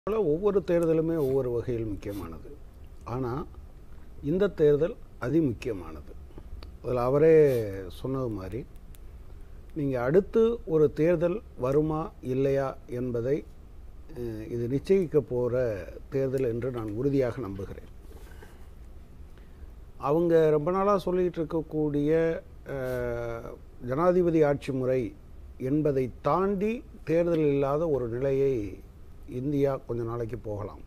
போல ஒவ்வொரு தேர்தலுமே ஒவ்வொரு வகையில் முக்கியமானது ஆனால் இந்த தேர்தல் அதிமுக்கியமானது அதில் அவரே சொன்னது மாதிரி நீங்கள் அடுத்து ஒரு தேர்தல் வருமா இல்லையா என்பதை அஹ், இது நிச்சயிக்க போகிற தேர்தல் என்று நான் உறுதியாக நம்புகிறேன் அவங்க ரொம்ப நாளாக சொல்லிகிட்டு இருக்கக்கூடிய அஹ், ஜனாதிபதி ஆட்சி முறை என்பதை தாண்டி தேர்தல் இல்லாத ஒரு நிலையை இந்தியா கொஞ்ச நாளைக்கு போகலாம்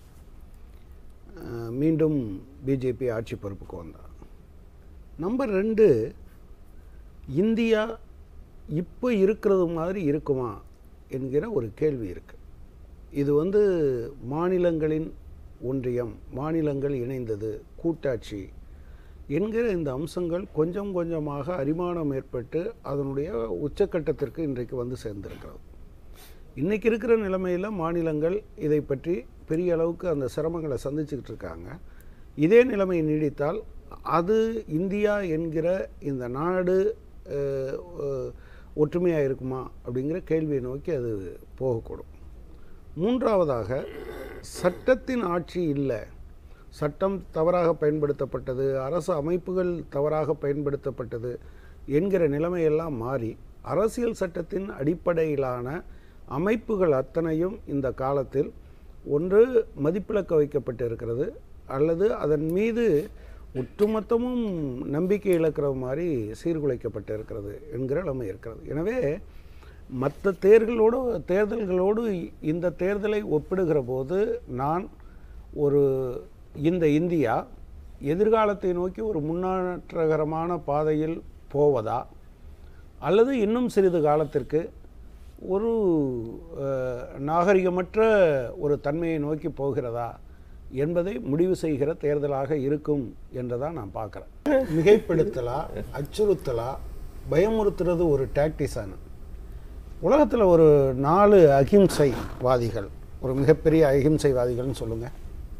அஹ், மீண்டும் பிஜேபி ஆட்சி பொறுப்புக்கு வந்தார் நம்பர் ரெண்டு இந்தியா இப்போ இருக்கிறது மாதிரி இருக்குமா என்கிற ஒரு கேள்வி இருக்கு இது வந்து மாநிலங்களின் ஒன்றியம் மாநிலங்கள் இணைந்தது கூட்டாட்சி என்கிற இந்த அம்சங்கள் கொஞ்சம் கொஞ்சமாக அரிமானம் ஏற்பட்டு அதனுடைய உச்சக்கட்டத்திற்கு இன்றைக்கு வந்து சேர்ந்திருக்கிறது இன்றைக்கி இருக்கிற நிலைமையில் மாநிலங்கள் இதை பற்றி பெரிய அளவுக்கு அந்த சிரமங்களை சந்திச்சுக்கிட்டு இருக்காங்க இதே நிலைமை நீடித்தால் அது இந்தியா என்கிற இந்த நாடு அஹ், அஹ், ஒற்றுமையாக இருக்குமா அப்படிங்கிற கேள்வியை நோக்கி அது போகக்கூடும் மூன்றாவதாக சட்டத்தின் ஆட்சி இல்லை சட்டம் தவறாக பயன்படுத்தப்பட்டது அரசு அமைப்புகள் தவறாக பயன்படுத்தப்பட்டது என்கிற நிலைமையெல்லாம் மாறி அரசியல் சட்டத்தின் அடிப்படையிலான அமைப்புகள் அத்தனையும் இந்த காலத்தில் ஒன்று மதிப்பிழக்க வைக்கப்பட்டு இருக்கிறது அல்லது அதன் மீது ஒட்டுமொத்தமும் நம்பிக்கை இழக்கிற மாதிரி சீர்குலைக்கப்பட்டு இருக்கிறது என்கிற நிலைமை இருக்கிறது எனவே மற்ற தேர்களோடு தேர்தல்களோடு இந்த தேர்தலை ஒப்பிடுகிற போது நான் ஒரு இந்த இந்தியா எதிர்காலத்தை நோக்கி ஒரு முன்னேற்றகரமான பாதையில் போவதா அல்லது இன்னும் சிறிது காலத்திற்கு ஒரு அஹ், நாகரிகமற்ற ஒரு தன்மையை நோக்கி போகிறதா என்பதை முடிவு செய்கிற தேர்தலாக இருக்கும் என்றுதான் நான் பார்க்குறேன் மிகைப்படுத்தலா அச்சுறுத்தலா பயமுறுத்துறது ஒரு டாக்டிஸான உலகத்தில் ஒரு நாலு அகிம்சைவாதிகள் ஒரு மிகப்பெரிய அகிம்சைவாதிகள்னு சொல்லுங்கள்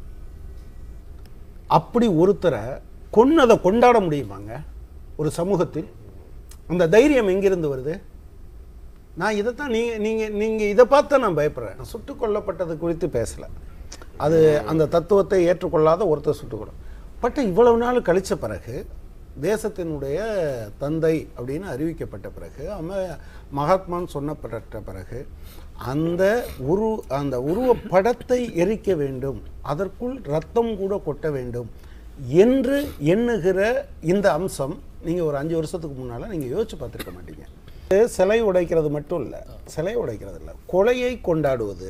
அப்படி ஒருத்தரை கொன்னதை கொண்டாட முடியுமாங்க ஒரு சமூகத்தில் அந்த தைரியம் எங்கிருந்து வருது நான் இதைத்தான் நீங்கள் நீங்கள் நீங்கள் இதை பார்த்து நான் பயப்படுறேன் நான் சுட்டுக் கொல்லப்பட்டது குறித்து பேசலை அது அந்த தத்துவத்தை ஏற்றுக்கொள்ளாத ஒருத்தர் சுட்டுக் கொள்ள பட் இவ்வளவு நாள் கழித்த பிறகு தேசத்தினுடைய தந்தை அப்படின்னு அறிவிக்கப்பட்ட பிறகு அம மகாத்மான்னு சொன்னப்பட்ட பிறகு அந்த உரு அந்த உருவப்படத்தை எரிக்க வேண்டும் அதற்குள் ரத்தம் கூட கொட்ட வேண்டும் என்று எண்ணுகிற இந்த அம்சம் நீங்கள் ஒரு அஞ்சு வருஷத்துக்கு முன்னால் நீங்கள் யோசிச்சு பார்த்துருக்க மாட்டீங்க இது சிலை உடைக்கிறது மட்டும் இல்லை சிலை உடைக்கிறது இல்லை கொலையை கொண்டாடுவது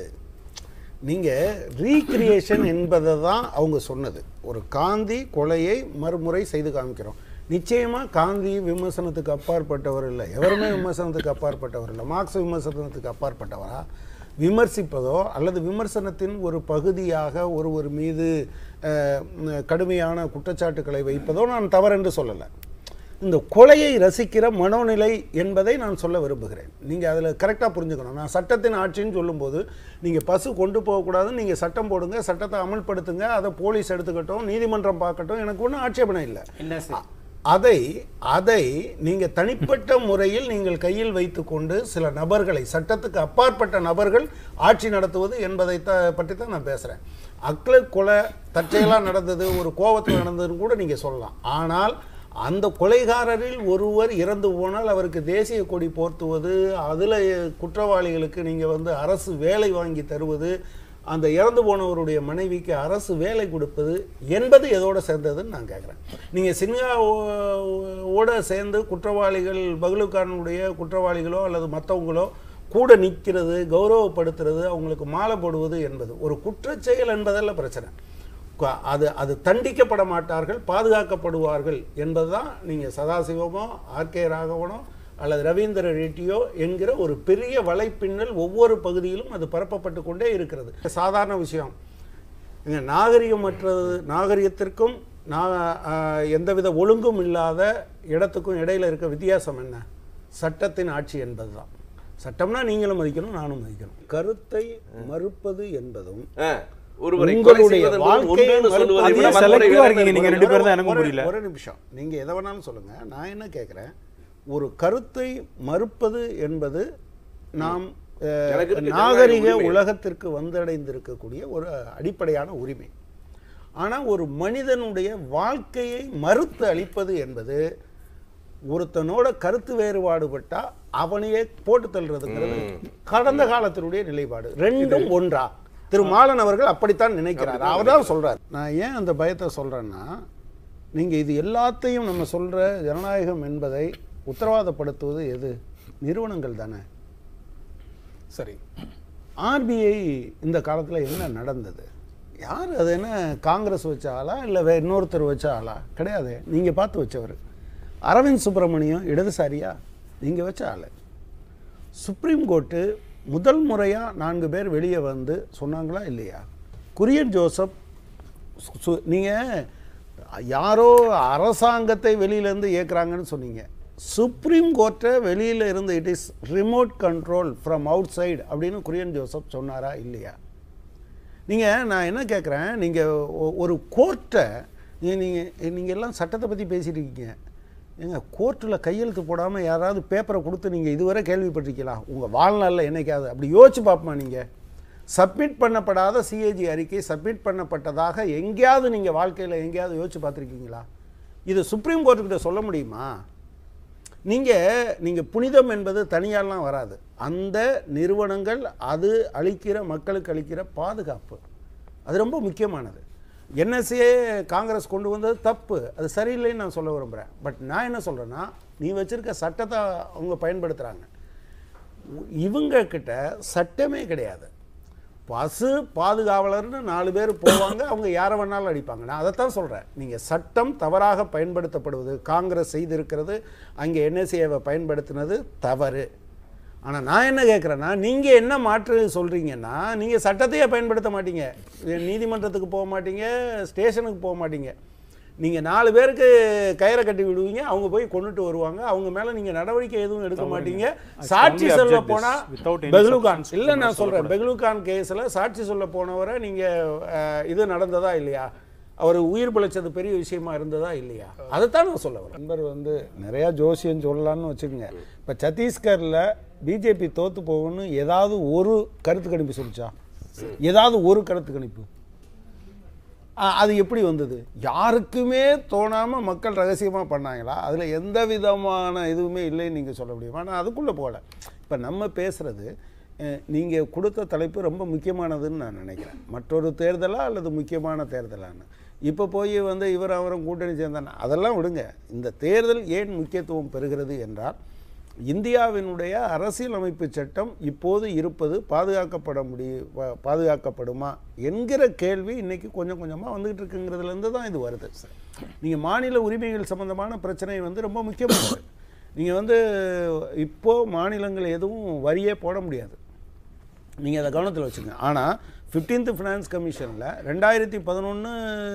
நீங்கள் ரீக்ரியேஷன் என்பதை தான் அவங்க சொன்னது ஒரு காந்தி கொலையை மறுமுறை செய்து காமிக்கிறோம் நிச்சயமாக காந்தி விமர்சனத்துக்கு அப்பாற்பட்டவர் இல்லை எவருமே விமர்சனத்துக்கு அப்பாற்பட்டவர் இல்லை மார்க்ஸ் விமர்சனத்துக்கு அப்பாற்பட்டவரா விமர்சிப்பதோ அல்லது விமர்சனத்தின் ஒரு பகுதியாக ஒருவர் மீது அஹ், ம், கடுமையான குற்றச்சாட்டுக்களை வைப்பதோ நான் தவறென்று சொல்லலை இந்த கொலையை ரசிக்கிற மனோநிலை என்பதை நான் சொல்ல விரும்புகிறேன் நீங்கள் அதில் கரெக்டாக புரிஞ்சுக்கணும் நான் சட்டத்தின் ஆட்சின்னு சொல்லும்போது நீங்கள் பசு கொண்டு போகக்கூடாதுன்னு நீங்கள் சட்டம் போடுங்க சட்டத்தை அமல்படுத்துங்க அதை போலீஸ் எடுத்துக்கட்டும் நீதிமன்றம் பார்க்கட்டும் எனக்கு ஒன்றும் ஆட்சேபனை இல்லை என்ன சார் அதை அதை நீங்கள் தனிப்பட்ட முறையில் நீங்கள் கையில் வைத்துக்கொண்டு சில நபர்களை சட்டத்துக்கு அப்பாற்பட்ட நபர்கள் ஆட்சி நடத்துவது என்பதை த பற்றி தான் நான் பேசுகிறேன் அக்லர் கொலை தற்செயலாக நடந்தது ஒரு கோபத்தில் நடந்ததுன்னு கூட நீங்கள் சொல்லலாம் ஆனால் அந்த கொலைகாரரில் ஒருவர் இறந்து போனால் அவருக்கு தேசிய கொடி போர்த்துவது அதில் குற்றவாளிகளுக்கு நீங்கள் வந்து அரசு வேலை வாங்கி தருவது அந்த இறந்து போனவருடைய மனைவிக்கு அரசு வேலை கொடுப்பது என்பது எதோட சேர்ந்ததுன்னு நான் கேட்குறேன் நீங்கள் சின்ஹா ஓ- ஓட சேர்ந்து குற்றவாளிகள் பகலுக்காரனுடைய குற்றவாளிகளோ அல்லது மற்றவங்களோ கூட நிற்கிறது கௌரவப்படுத்துறது அவங்களுக்கு மாலை போடுவது என்பது ஒரு குற்றச்செயல் என்பதல்ல பிரச்சனை க- அது அது தண்டிக்கப்பட மாட்டார்கள் பாதுகாக்கப்படுவார்கள் என்பதுதான் நீங்கள் சதாசிவமோ ஆர்கே ராகவனோ அல்லது ரவீந்திர ரெட்டியோ என்கிற ஒரு பெரிய வலைப்பின்னல் ஒவ்வொரு பகுதியிலும் அது பரப்பப்பட்டு கொண்டே இருக்கிறது சாதாரண விஷயம் இங்க நாகரிகமற்றது நாகரிகத்திற்கும் நா ஆஹ், எந்தவித ஒழுங்கும் இல்லாத இடத்துக்கும் இடையில இருக்க வித்தியாசம் என்ன சட்டத்தின் ஆட்சி என்பதுதான் சட்டம்னா நீங்களும் மதிக்கணும் நானும் மதிக்கணும் கருத்தை மறுப்பது என்பதும் ஆ, ஒருவரை கொலை உங்களுடைய செய்வதன் மூலம் வாழ்க்கையை ஒன்றுன்னு சொல்லுவதை மறுப்பது விட அதிக வன்முறை selective-ஆ வேற இருக்கீங்க நீங்க ஒரு- ரெண்டு பேரும் தான் எனக்கு ஒரு- புரியல. ஒரு நிமிஷம் நீங்க எதை வேணாலும் சொல்லுங்க நான் என்ன கேட்குறேன் ஒரு கருத்தை மறுப்பது என்பது நாம் அஹ், எனக்கு இருக்கு நாகரிக ஜனநாயக உரிமை. உலகத்திற்கு வந்தடைந்திருக்கக்கூடிய ஒரு அடிப்படையான உரிமை ஆனா ஒரு மனிதனுடைய வாழ்க்கையை மறுத்து அளிப்பது என்பது ஒருத்தனோட கருத்து வேறுபாடுபட்டா அவனையே போட்டு தள்ளுறதுங்கிறது கடந்த காலத்தினுடைய நிலைப்பாடு ரெண்டும் ஒன்றா திரு மாலன் அவர்கள் அப்படித்தான் நினைக்கிறார் அவர் தான் சொல்றார் நான் ஏன் அந்த பயத்தை சொல்றேன்னா நீங்க இது எல்லாத்தையும் நம்ம சொல்ற ஜனநாயகம் என்பதை உத்தரவாதப்படுத்துவது எது நிறுவனங்கள் தானே சரி ஆர்பிஐ இந்த காலத்தில் என்ன நடந்தது யார் அது என்ன காங்கிரஸ் வச்ச ஆளா இல்லை வே இன்னொருத்தர் வச்ச ஆளா கிடையாது நீங்கள் பார்த்து வச்சவர் அரவிந்த் சுப்பிரமணியம் இடதுசாரியா நீங்கள் வச்ச ஆள் சுப்ரீம் கோர்ட்டு முதல் முறையாக நான்கு பேர் வெளியே வந்து சொன்னாங்களா இல்லையா குரியன் ஜோசப் நீங்கள் யாரோ அரசாங்கத்தை வெளியிலேருந்து இயக்குறாங்கன்னு சொன்னீங்க சுப்ரீம் கோர்ட்டை வெளியில் இருந்து it is remote control from outside அப்படின்னு குரியன் ஜோசப் சொன்னாரா இல்லையா நீங்கள் நான் என்ன கேட்குறேன் நீங்கள் ஒரு கோர்ட்டை நீங்கள் நீங்கள் எல்லாம் சட்டத்தை பற்றி பேசிட்டு இருக்கீங்க ஏங்க கோர்ட்டில் கையெழுத்து போடாமல் யாராவது பேப்பரை கொடுத்து நீங்கள் இதுவரை கேள்விப்பட்டிருக்கலாம் உங்கள் வாழ்நாளில் என்னைக்காவது அப்படி யோசிச்சு பார்ப்போமா நீங்கள் சப்மிட் பண்ணப்படாத சிஏஜி அறிக்கை சப்மிட் பண்ணப்பட்டதாக எங்கேயாவது நீங்கள் வாழ்க்கையில் எங்கேயாவது யோசிச்சு பார்த்துருக்கீங்களா இது சுப்ரீம் கோர்ட்டுக்கிட்ட சொல்ல முடியுமா நீங்கள் நீங்கள் புனிதம் என்பது தனியாலாம் வராது அந்த நிறுவனங்கள் அது அளிக்கிற மக்களுக்கு அளிக்கிற பாதுகாப்பு அது ரொம்ப முக்கியமானது என்எஸ்ஏ காங்கிரஸ் கொண்டு வந்தது தப்பு அது சரியில்லைன்னு நான் சொல்ல விரும்புகிறேன் பட் நான் என்ன சொல்கிறேன்னா நீ வச்சிருக்க சட்டத்தை அவங்க பயன்படுத்துகிறாங்க இவங்க கிட்ட சட்டமே கிடையாது பசு பாதுகாவலர்னு நாலு பேர் போவாங்க அவங்க யாரை வேணாலும் அடிப்பாங்க நான் அதைத்தான் சொல்கிறேன் நீங்கள் சட்டம் தவறாக பயன்படுத்தப்படுவது காங்கிரஸ் செய்திருக்கிறது அங்கே என்எஸ்ஏவை பயன்படுத்தினது தவறு ஆனால் நான் என்ன கேட்குறேன்னா நீங்கள் என்ன மாற்று சொல்கிறீங்கன்னா நீங்கள் சட்டத்தையே பயன்படுத்த மாட்டீங்க நீதிமன்றத்துக்கு போக மாட்டீங்க ஸ்டேஷனுக்கு போக மாட்டீங்க நீங்கள் நாலு பேருக்கு கயிறை கட்டி விடுவீங்க அவங்க போய் கொண்டுட்டு வருவாங்க அவங்க மேலே நீங்கள் நடவடிக்கை எதுவும் எடுக்க மாட்டீங்க சாட்சி strongly சொல்ல object போனா this without any பெஹ்லுகான் substance இல்லை நம்ம நான் சொல்கிறேன் சொல்லக்கூடாது. பெஹ்லுகான் கேஸில் சாட்சி சொல்ல போனவரை நீங்கள் இது நடந்ததா இல்லையா அவர் உயிர் பிழைச்சது பெரிய விஷயமா இருந்ததா இல்லையா அதைத்தான் நான் சொல்ல வரேன் நண்பர் வந்து நிறையா ஜோசியம் சொல்லலாம்னு வச்சுக்கோங்க இப்போ சத்தீஸ்கரில் பிஜேபி தோத்து போகும்னு ஏதாவது ஒரு கருத்து கணிப்பு சொல்லிச்சா ஏதாவது ஒரு கருத்து கணிப்பு ஆ, அது எப்படி வந்தது யாருக்குமே தோணாமல் மக்கள் ரகசியமாக பண்ணாங்களா அதில் எந்த விதமான இதுவுமே இல்லைன்னு நீங்கள் சொல்ல முடியும் ஆனால் அதுக்குள்ளே போகல இப்போ நம்ம பேசுகிறது நீங்கள் கொடுத்த தலைப்பு ரொம்ப முக்கியமானதுன்னு நான் நினைக்கிறேன் மற்றொரு தேர்தலா அல்லது முக்கியமான தேர்தலான்னு இப்போ போய் வந்து இவர் அவரும் கூட்டணி சேர்ந்தானே அதெல்லாம் விடுங்க இந்த தேர்தல் ஏன் முக்கியத்துவம் பெறுகிறது என்றால் இந்தியாவினுடைய அரசியலமைப்பு சட்டம் இப்போது இருப்பது பாதுகாக்கப்பட முடிய பா- பாதுகாக்கப்படுமா என்கிற கேள்வி இன்னைக்கு கொஞ்சம் கொஞ்சமாக வந்துகிட்டு இருக்குங்கிறதுலேருந்து தான் இது வருது நீங்கள் மாநில உரிமைகள் சம்பந்தமான பிரச்சனை வந்து ரொம்ப முக்கியமானது நீங்கள் வந்து இப்போ மாநிலங்கள் எதுவும் வரியே போட முடியாது நீங்கள் அதை கவனத்தில் வச்சுக்கோங்க ஆனால் ஃபிஃப்டீன்த் ஃபினான்ஸ் கமிஷனில் ரெண்டாயிரத்தி பதினொன்று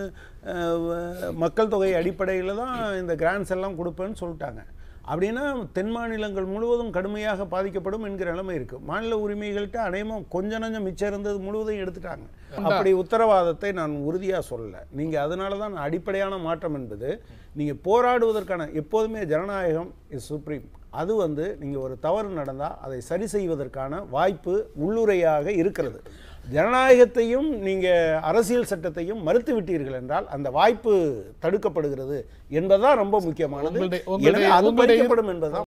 மக்கள் தொகை அடிப்படையில் தான் இந்த கிராண்ட்ஸ் எல்லாம் கொடுப்பேன்னு சொல்லிட்டாங்க அப்படின்னா தென் மாநிலங்கள் முழுவதும் கடுமையாக பாதிக்கப்படும் என்கிற நிலைமை இருக்குது மாநில உரிமைகள்கிட்ட அநேகமாக கொஞ்ச நஞ்சம் மிச்சம் இருந்தது முழுவதும் எடுத்துட்டாங்க அப்படி உத்தரவாதத்தை நான் உறுதியாக சொல்லலை நீங்கள் அதனால தான் அடிப்படையான மாற்றம் என்பது நீங்கள் போராடுவதற்கான எப்போதுமே ஜனநாயகம் இஸ் சுப்ரீம் அது வந்து நீங்கள் ஒரு தவறு நடந்தால் அதை சரி செய்வதற்கான வாய்ப்பு உள்ளுரையாக இருக்கிறது ஜனநாயகத்தையும் நீங்கள் அரசியல் சட்டத்தையும் மறுத்து விட்டீர்கள் என்றால் அந்த வாய்ப்பு தடுக்கப்படுகிறது என்பதுதான் ரொம்ப முக்கியமானது உங்களுடைய- உங்களுடைய- எனவே அது உங்களுடைய பறிக்கப்படும் என்பதுதான்